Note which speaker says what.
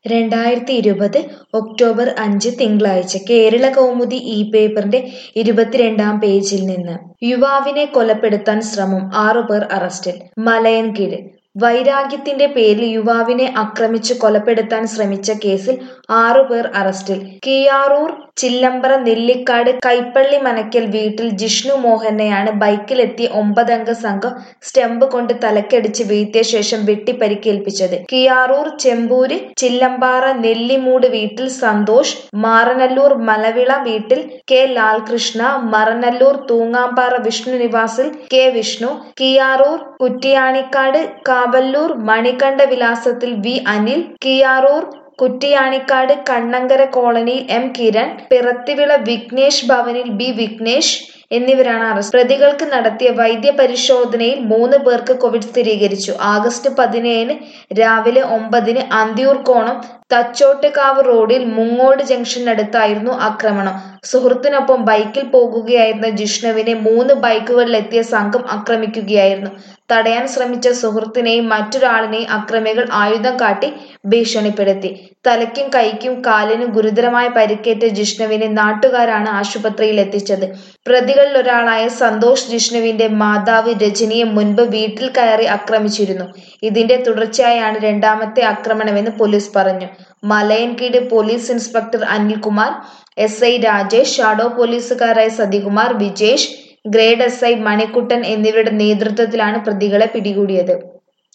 Speaker 1: രണ്ടായിരത്തി ഇരുപത് ഒക്ടോബർ അഞ്ച് തിങ്കളാഴ്ച കേരള കൗമുദി ഈ പേപ്പറിന്റെ ഇരുപത്തിരണ്ടാം പേജിൽ നിന്ന് യുവാവിനെ കൊലപ്പെടുത്താൻ ശ്രമം ആറുപേർ അറസ്റ്റിൽ മലയൻകീഴ് വൈരാഗ്യത്തിന്റെ പേരിൽ യുവാവിനെ ആക്രമിച്ച് കൊലപ്പെടുത്താൻ ശ്രമിച്ച കേസിൽ ആറുപേർ അറസ്റ്റിൽ കിയാറൂർ ചില്ലമ്പ്ര നെല്ലിക്കാട് കൈപ്പള്ളി മനയ്ക്കൽ വീട്ടിൽ ജിഷ്ണു മോഹനെയാണ് ബൈക്കിലെത്തിയ ഒമ്പതംഗ സംഘം സ്റ്റമ്പ് കൊണ്ട് തലക്കടിച്ച് വീഴ്ത്തിയ ശേഷം വെട്ടി പരിക്കേൽപ്പിച്ചത് കിയാറൂർ ചെമ്പൂര് ചില്ലമ്പാറ നെല്ലിമൂട് വീട്ടിൽ സന്തോഷ് മാറനല്ലൂർ മലവിള വീട്ടിൽ കെ ലാൽകൃഷ്ണ മറനല്ലൂർ തൂങ്ങാമ്പാറ വിഷ്ണു നിവാസിൽ കെ വിഷ്ണു കിയാറൂർ കുറ്റിയാണിക്കാട് കാവല്ലൂർ മണികണ്ഠ വിലാസത്തിൽ വി അനിൽ കിയാറൂർ കുറ്റിയാണിക്കാട് കണ്ണങ്കര കോളനിയിൽ എം കിരൺ പിറത്തിവിള വിഘ്നേഷ് ഭവനിൽ ബി വിഘ്നേഷ് എന്നിവരാണ് അറസ്റ്റ് പ്രതികൾക്ക് നടത്തിയ വൈദ്യപരിശോധനയിൽ മൂന്ന് പേർക്ക് കോവിഡ് സ്ഥിരീകരിച്ചു ആഗസ്റ്റ് പതിനേഴിന് രാവിലെ ഒമ്പതിന് അന്തിയൂർക്കോണം തച്ചോട്ടുകാവ് റോഡിൽ മുങ്ങോട് ജംഗ്ഷനടുത്തായിരുന്നു ആക്രമണം സുഹൃത്തിനൊപ്പം ബൈക്കിൽ പോകുകയായിരുന്ന ജിഷ്ണുവിനെ മൂന്ന് ബൈക്കുകളിലെത്തിയ സംഘം ആക്രമിക്കുകയായിരുന്നു തടയാൻ ശ്രമിച്ച സുഹൃത്തിനെയും മറ്റൊരാളിനെയും അക്രമികൾ ആയുധം കാട്ടി ഭീഷണിപ്പെടുത്തി തലയ്ക്കും കൈക്കും കാലിനും ഗുരുതരമായ പരിക്കേറ്റ ജിഷ്ണുവിനെ നാട്ടുകാരാണ് ആശുപത്രിയിൽ എത്തിച്ചത് പ്രതികളിൽ ഒരാളായ സന്തോഷ് ജിഷ്ണുവിന്റെ മാതാവ് രജനിയെ മുൻപ് വീട്ടിൽ കയറി ആക്രമിച്ചിരുന്നു ഇതിന്റെ തുടർച്ചയായാണ് രണ്ടാമത്തെ ആക്രമണമെന്ന് പോലീസ് പറഞ്ഞു Malayinkeezhu police inspector Anilkumar S I Rajesh shadow പോലീസുകാരായ Sathikumar Vijesh grade S I Manikuttan എന്നിവരുടെ നേതൃത്വത്തിലാണ് പ്രതികളെ പിടികൂടിയത്